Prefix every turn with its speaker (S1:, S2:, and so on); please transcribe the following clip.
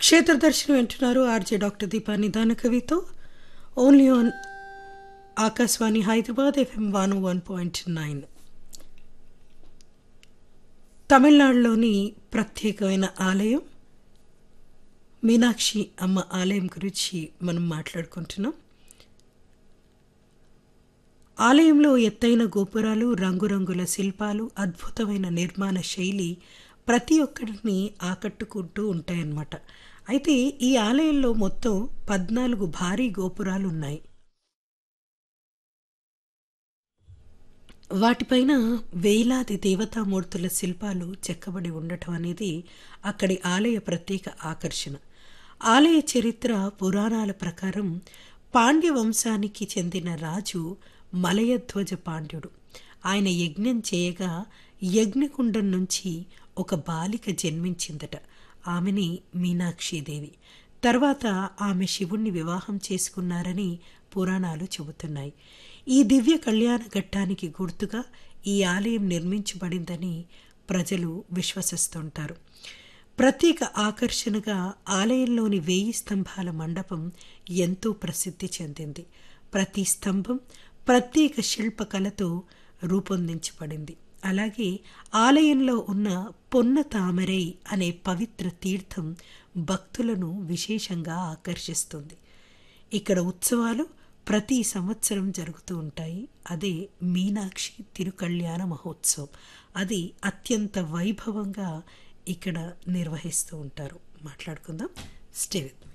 S1: క్షేత్ర దర్శనం వింటున్నారు ఆర్జే డాక్టర్ దీపా నిదాన కవితో only on Akashvani Hyderabad FM one one point nine తమిళనాడులోని ప్రత్యేకమైన ఆలయం మీనాక్షి అమ్మ ఆలయం గురించి మనం మాట్లాడుకుంటున్నాం ఆలయంలో ఎత్తైన గోపురాలు రంగురంగుల శిల్పాలు అద్భుతమైన నిర్మాణ శైలి ప్రతి ఒక్కరిని ఆకట్టుకుంటూ ఉంటాయన్నమాట అయితే ఈ ఆలయంలో మొత్తం పద్నాలుగు భారీ గోపురాలు ఉన్నాయి వాటిపైన వేలాది దేవతామూర్తుల శిల్పాలు చెక్కబడి ఉండటం అనేది అక్కడి ఆలయ ప్రత్యేక ఆకర్షణ ఆలయ చరిత్ర పురాణాల ప్రకారం పాండ్య వంశానికి చెందిన రాజు మలయధ్వజ పాండ్యుడు ఆయన యజ్ఞం చేయగా యజ్ఞకుండం నుంచి ఒక బాలిక జన్మించిందట ఆమెని మీనాక్షీదేవి తర్వాత ఆమె శివుణ్ణి వివాహం చేసుకున్నారని పురాణాలు చెబుతున్నాయి ఈ దివ్య కళ్యాణ ఘట్టానికి గుర్తుగా ఈ ఆలయం నిర్మించబడిందని ప్రజలు విశ్వసిస్తుంటారు ప్రత్యేక ఆకర్షణగా ఆలయంలోని వేయి స్తంభాల మండపం ఎంతో ప్రసిద్ధి చెందింది ప్రతి స్తంభం ప్రత్యేక శిల్పకళతో రూపొందించబడింది అలాగే ఆలయంలో ఉన్న పొన్న తామరై అనే పవిత్ర తీర్థం భక్తులను విశేషంగా ఆకర్షిస్తుంది ఇక్కడ ఉత్సవాలు ప్రతి సంవత్సరం జరుగుతూ ఉంటాయి అదే మీనాక్షి తిరుకళ్యాణ మహోత్సవం అది అత్యంత వైభవంగా ఇక్కడ నిర్వహిస్తూ ఉంటారు మాట్లాడుకుందాం స్టే విత్ మీ